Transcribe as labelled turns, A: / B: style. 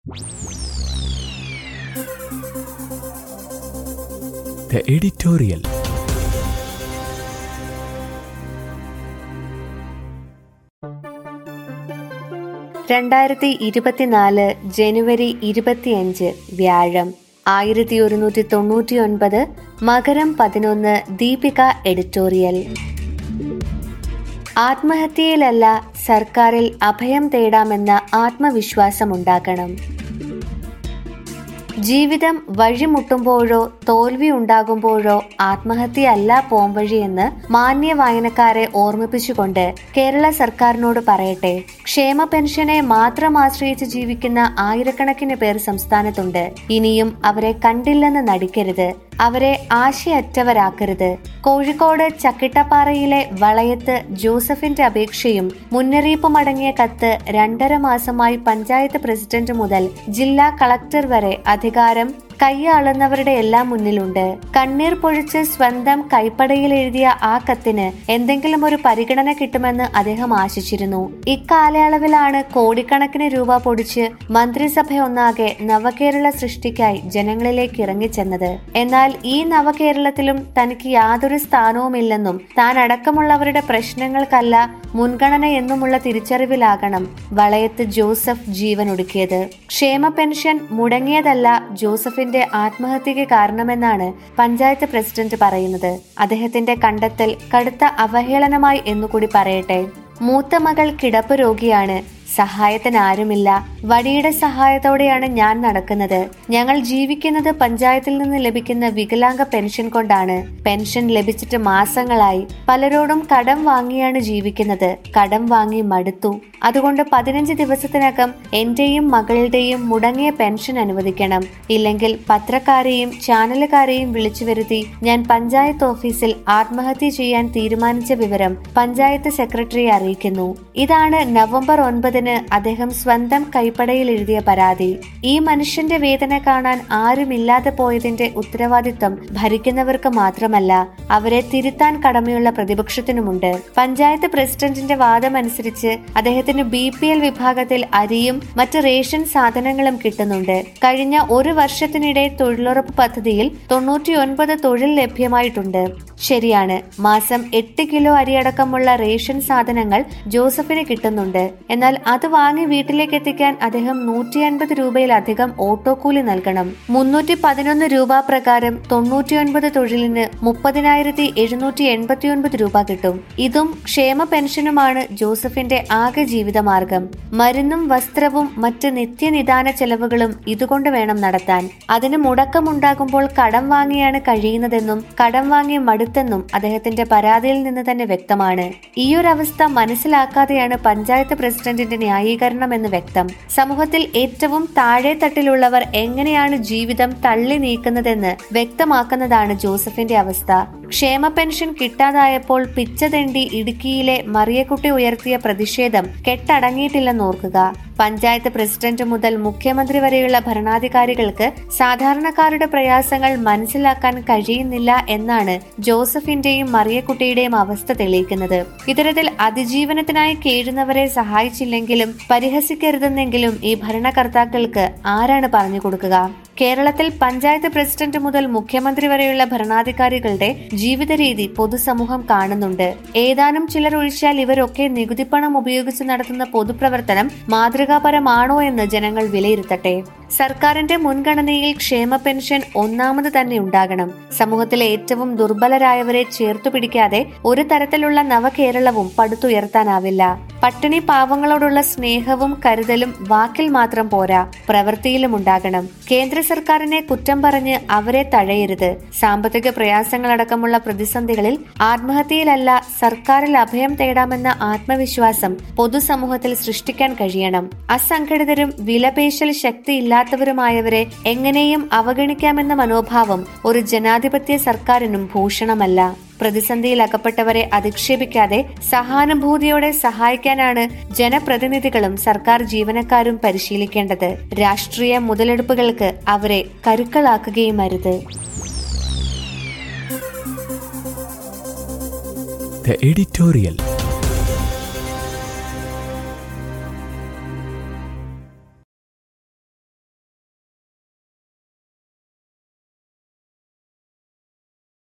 A: The editorial.
B: രണ്ടായിരത്തി ഇരുപത്തിനാല് ജനുവരി ഇരുപത്തിയഞ്ച് വ്യാഴം ആയിരത്തി ഒരുന്നൂറ്റി തൊണ്ണൂറ്റി ഒൻപത് മകരം പതിനൊന്ന് ദീപിക എഡിറ്റോറിയൽ ആത്മഹത്യയിലല്ല സർക്കാരിൽ അഭയം തേടാമെന്ന ആത്മവിശ്വാസമുണ്ടാക്കണം ജീവിതം വഴിമുട്ടുമ്പോഴോ തോൽവി ഉണ്ടാകുമ്പോഴോ ആത്മഹത്യയല്ല പോംവഴിയെന്ന് മാന്യ വായനക്കാരെ ഓർമ്മിപ്പിച്ചുകൊണ്ട് കേരള സർക്കാരിനോട് പറയട്ടെ ക്ഷേമ പെൻഷനെ മാത്രം ആശ്രയിച്ച് ജീവിക്കുന്ന ആയിരക്കണക്കിന് പേർ സംസ്ഥാനത്തുണ്ട് ഇനിയും അവരെ കണ്ടില്ലെന്ന് നടിക്കരുത് അവരെ ആശയറ്റവരാക്കരുത് കോഴിക്കോട് ചക്കിട്ടപ്പാറയിലെ വളയത്ത് ജോസഫിന്റെ അപേക്ഷയും മുന്നറിയിപ്പും അടങ്ങിയ കത്ത് രണ്ടര മാസമായി പഞ്ചായത്ത് പ്രസിഡന്റ് മുതൽ ജില്ലാ കളക്ടർ വരെ അധികാരം കൈയാളുന്നവരുടെ എല്ലാം മുന്നിലുണ്ട് കണ്ണീർ പൊഴിച്ച് സ്വന്തം കൈപ്പടയിൽ എഴുതിയ ആ കത്തിന് എന്തെങ്കിലും ഒരു പരിഗണന കിട്ടുമെന്ന് അദ്ദേഹം ആശിച്ചിരുന്നു ഇക്കാലയളവിലാണ് കോടിക്കണക്കിന് രൂപ പൊടിച്ച് മന്ത്രിസഭയൊന്നാകെ നവകേരള സൃഷ്ടിക്കായി ജനങ്ങളിലേക്ക് ഇറങ്ങിച്ചെന്നത് എന്നാൽ ഈ നവകേരളത്തിലും തനിക്ക് യാതൊരു സ്ഥാനവുമില്ലെന്നും താൻ അടക്കമുള്ളവരുടെ പ്രശ്നങ്ങൾക്കല്ല മുൻഗണന എന്നുമുള്ള തിരിച്ചറിവിലാകണം വളയത്ത് ജോസഫ് ജീവനൊടുക്കിയത് ക്ഷേമ പെൻഷൻ മുടങ്ങിയതല്ല ജോസഫിന്റെ ആത്മഹത്യക്ക് കാരണമെന്നാണ് പഞ്ചായത്ത് പ്രസിഡന്റ് പറയുന്നത് അദ്ദേഹത്തിന്റെ കണ്ടെത്തൽ കടുത്ത അവഹേളനമായി എന്നുകൂടി പറയട്ടെ മൂത്ത മകൾ കിടപ്പ് രോഗിയാണ് സഹായത്തിന് ആരുമില്ല വടിയുടെ സഹായത്തോടെയാണ് ഞാൻ നടക്കുന്നത് ഞങ്ങൾ ജീവിക്കുന്നത് പഞ്ചായത്തിൽ നിന്ന് ലഭിക്കുന്ന വികലാംഗ പെൻഷൻ കൊണ്ടാണ് പെൻഷൻ ലഭിച്ചിട്ട് മാസങ്ങളായി പലരോടും കടം വാങ്ങിയാണ് ജീവിക്കുന്നത് കടം വാങ്ങി മടുത്തു അതുകൊണ്ട് പതിനഞ്ച് ദിവസത്തിനകം എന്റെയും മകളുടെയും മുടങ്ങിയ പെൻഷൻ അനുവദിക്കണം ഇല്ലെങ്കിൽ പത്രക്കാരെയും ചാനലുകാരെയും വിളിച്ചു വരുത്തി ഞാൻ പഞ്ചായത്ത് ഓഫീസിൽ ആത്മഹത്യ ചെയ്യാൻ തീരുമാനിച്ച വിവരം പഞ്ചായത്ത് സെക്രട്ടറിയെ അറിയിക്കുന്നു ഇതാണ് നവംബർ ഒൻപതിന് അദ്ദേഹം സ്വന്തം കൈപ്പടയിൽ എഴുതിയ പരാതി ഈ മനുഷ്യന്റെ വേദന കാണാൻ ആരുമില്ലാതെ പോയതിന്റെ ഉത്തരവാദിത്തം ഭരിക്കുന്നവർക്ക് മാത്രമല്ല അവരെ തിരുത്താൻ കടമയുള്ള പ്രതിപക്ഷത്തിനുമുണ്ട് പഞ്ചായത്ത് പ്രസിഡന്റിന്റെ വാദമനുസരിച്ച് അദ്ദേഹത്തിന് ബി പി എൽ വിഭാഗത്തിൽ അരിയും മറ്റ് റേഷൻ സാധനങ്ങളും കിട്ടുന്നുണ്ട് കഴിഞ്ഞ ഒരു വർഷത്തിനിടെ തൊഴിലുറപ്പ് പദ്ധതിയിൽ തൊണ്ണൂറ്റിയൊൻപത് തൊഴിൽ ലഭ്യമായിട്ടുണ്ട് ശരിയാണ് മാസം എട്ട് കിലോ അരിയടക്കമുള്ള റേഷൻ സാധനങ്ങൾ ജോസഫിന് കിട്ടുന്നുണ്ട് എന്നാൽ അത് വാങ്ങി വീട്ടിലേക്ക് എത്തിക്കാൻ അദ്ദേഹം നൂറ്റി അൻപത് രൂപയിലധികം ഓട്ടോ കൂലി നൽകണം മുന്നൂറ്റി പതിനൊന്ന് രൂപ പ്രകാരം തൊണ്ണൂറ്റിയൊൻപത് തൊഴിലിന് മുപ്പതിനായിരത്തി എഴുന്നൂറ്റി എൺപത്തിയൊൻപത് രൂപ കിട്ടും ഇതും ക്ഷേമ പെൻഷനുമാണ് ജോസഫിന്റെ ആകെ ജീവിതമാർഗം മരുന്നും വസ്ത്രവും മറ്റ് നിത്യനിദാന ചെലവുകളും ഇതുകൊണ്ട് വേണം നടത്താൻ അതിന് മുടക്കമുണ്ടാകുമ്പോൾ കടം വാങ്ങിയാണ് കഴിയുന്നതെന്നും കടം വാങ്ങി മടുത്തെന്നും അദ്ദേഹത്തിന്റെ പരാതിയിൽ നിന്ന് തന്നെ വ്യക്തമാണ് ഈയൊരവസ്ഥ മനസ്സിലാക്കാതെയാണ് പഞ്ചായത്ത് പ്രസിഡന്റിന്റെ ന്യായീകരണം എന്ന് വ്യക്തം സമൂഹത്തിൽ ഏറ്റവും താഴെ തട്ടിലുള്ളവർ എങ്ങനെയാണ് ജീവിതം തള്ളി നീക്കുന്നതെന്ന് വ്യക്തമാക്കുന്നതാണ് ജോസഫിന്റെ അവസ്ഥ ക്ഷേമ പെൻഷൻ കിട്ടാതായപ്പോൾ പിച്ചതെണ്ടി ഇടുക്കിയിലെ മറിയക്കുട്ടി ഉയർത്തിയ പ്രതിഷേധം കെട്ടടങ്ങിയിട്ടില്ലെന്ന് ഓർക്കുക പഞ്ചായത്ത് പ്രസിഡന്റ് മുതൽ മുഖ്യമന്ത്രി വരെയുള്ള ഭരണാധികാരികൾക്ക് സാധാരണക്കാരുടെ പ്രയാസങ്ങൾ മനസ്സിലാക്കാൻ കഴിയുന്നില്ല എന്നാണ് ജോസഫിന്റെയും മറിയക്കുട്ടിയുടെയും അവസ്ഥ തെളിയിക്കുന്നത് ഇത്തരത്തിൽ അതിജീവനത്തിനായി കേഴുന്നവരെ സഹായിച്ചില്ലെങ്കിലും പരിഹസിക്കരുതെന്നെങ്കിലും ഈ ഭരണകർത്താക്കൾക്ക് ആരാണ് പറഞ്ഞു കൊടുക്കുക കേരളത്തിൽ പഞ്ചായത്ത് പ്രസിഡന്റ് മുതൽ മുഖ്യമന്ത്രി വരെയുള്ള ഭരണാധികാരികളുടെ ജീവിത രീതി പൊതുസമൂഹം കാണുന്നുണ്ട് ഏതാനും ചിലർ ഒഴിച്ചാൽ ഇവരൊക്കെ നികുതിപ്പണം ഉപയോഗിച്ച് നടത്തുന്ന പൊതുപ്രവർത്തനം മാതൃകാപരമാണോ എന്ന് ജനങ്ങൾ വിലയിരുത്തട്ടെ സർക്കാരിന്റെ മുൻഗണനയിൽ ക്ഷേമ പെൻഷൻ ഒന്നാമത് തന്നെ ഉണ്ടാകണം സമൂഹത്തിലെ ഏറ്റവും ദുർബലരായവരെ ചേർത്തു പിടിക്കാതെ ഒരു തരത്തിലുള്ള നവകേരളവും പടുത്തുയർത്താനാവില്ല പട്ടിണി പാവങ്ങളോടുള്ള സ്നേഹവും കരുതലും വാക്കിൽ മാത്രം പോരാ പ്രവൃത്തിയിലും ഉണ്ടാകണം കേന്ദ്ര സർക്കാരിനെ കുറ്റം പറഞ്ഞ് അവരെ തഴയരുത് സാമ്പത്തിക പ്രയാസങ്ങളടക്കമുള്ള പ്രതിസന്ധികളിൽ ആത്മഹത്യയിലല്ല സർക്കാരിൽ അഭയം തേടാമെന്ന ആത്മവിശ്വാസം പൊതുസമൂഹത്തിൽ സൃഷ്ടിക്കാൻ കഴിയണം അസംഘടിതരും വിലപേശൽ ശക്തിയില്ലാത്തവരുമായവരെ എങ്ങനെയും അവഗണിക്കാമെന്ന മനോഭാവം ഒരു ജനാധിപത്യ സർക്കാരിനും ഭൂഷണമല്ല പ്രതിസന്ധിയിൽ അകപ്പെട്ടവരെ അധിക്ഷേപിക്കാതെ സഹാനുഭൂതിയോടെ സഹായിക്കാനാണ് ജനപ്രതിനിധികളും സർക്കാർ ജീവനക്കാരും പരിശീലിക്കേണ്ടത് രാഷ്ട്രീയ മുതലെടുപ്പുകൾക്ക് അവരെ കരുക്കളാക്കുകയും അരുത്
A: The editorial.